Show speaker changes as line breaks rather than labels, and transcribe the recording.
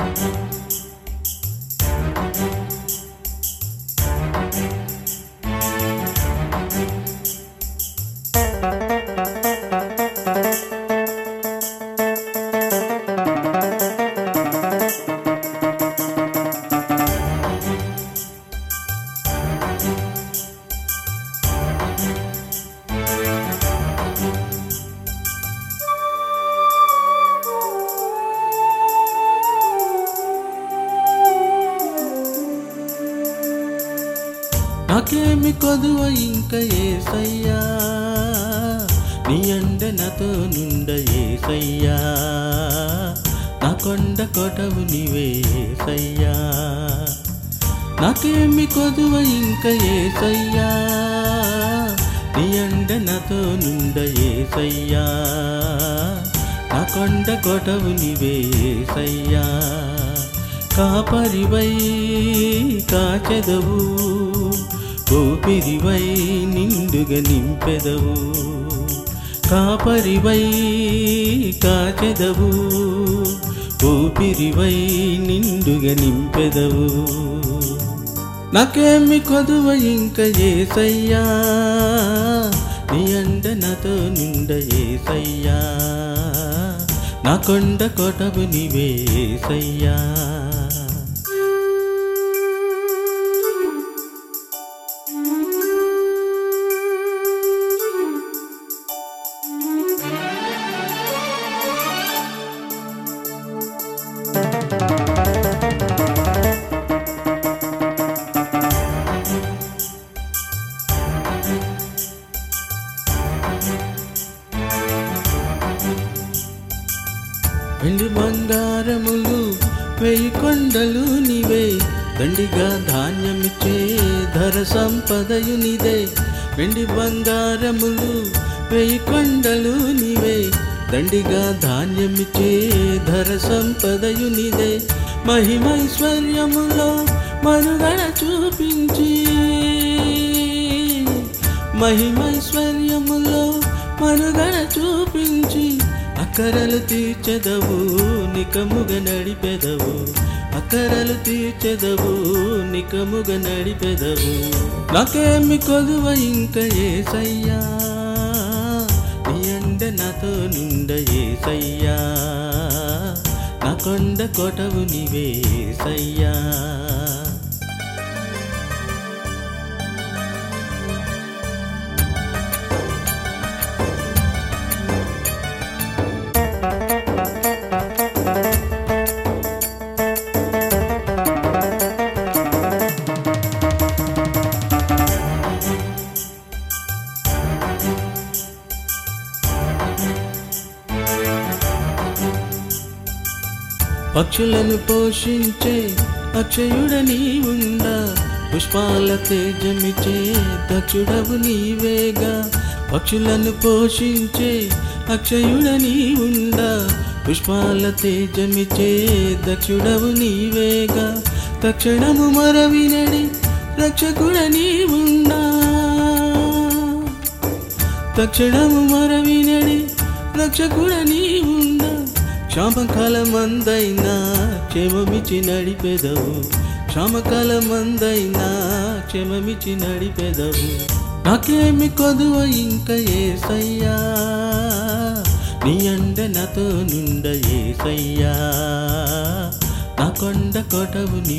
నాకేమి కొదువ ఇంక ఏసయ్యా నీ అండ నాతో నుండ ఏసయ్యా నా కొండ కొటవు నీవే ఏసయ్యా నాకేమి కొదువ ఇంక ఏసయ్యా నీ అండ నాతో నుండ ఏసయ్యా నా కొండ కొటవు నీవే ఏసయ్యా కాపరివై కాచెదవు ఊపిరివై నిండుగా నింపెదవు కాపరివై కాచెదవు ఊపిరివై నిండుగా నింపెదవు నాకేమి కొదువ ఇంక ఏసయ్యా నీ అండ నాతో నిండ ఏసయ్యా నా కొండ కొటవు నీవే ఏసయ్యా వెండి బంగారములు వెయ్యి కొండలు నీవే దండిగా ధాన్యమిచ్చే ధర సంపదయు నీదే వెండి బంగారములు వెయ్యి కొండలు నీవే దండిగా ధాన్యమిచ్చే ధర సంపదయు నీదే మహిమైశ్వర్యములో మనుగడ చూపించి మహిమైశ్వర్యములో మనుగడ చూపించి అక్కరలు తీర్చెదవు నికముగ నడిపెదవు అక్కరలు తీర్చెదవు నికముగ నడిపెదవు నాకేమి కొదువ ఇంక ఏసయ్యా నీ అండ నాతో నిండ ఏసయ్యా నా కొండ కొటవు నీవే ఏసయ్యా పక్షులను పోషించే అక్షయుడ నీవుండా పుష్పాల తేజమిచే దక్షుడవు నీవేగా పక్షులను పోషించే అక్షయుడ నీవుండా పుష్పాల తేజమిచే దక్షుడవు నీవేగా తక్షణము మరవినడి రక్షకుడ నీవుండా తక్షణము మరవినడి రక్షకుడ నీవుండా క్షామకాలమందైనా క్షేమమిచి నడిపెదవు క్షామకాలమందైనా క్షేమమిచి నడిపెదవు నాకేమి కొదువ ఇంక ఏసయ్యా నీ అండ నాతో నుండ ఏసయ్యా నా కొండ కొటవు నీ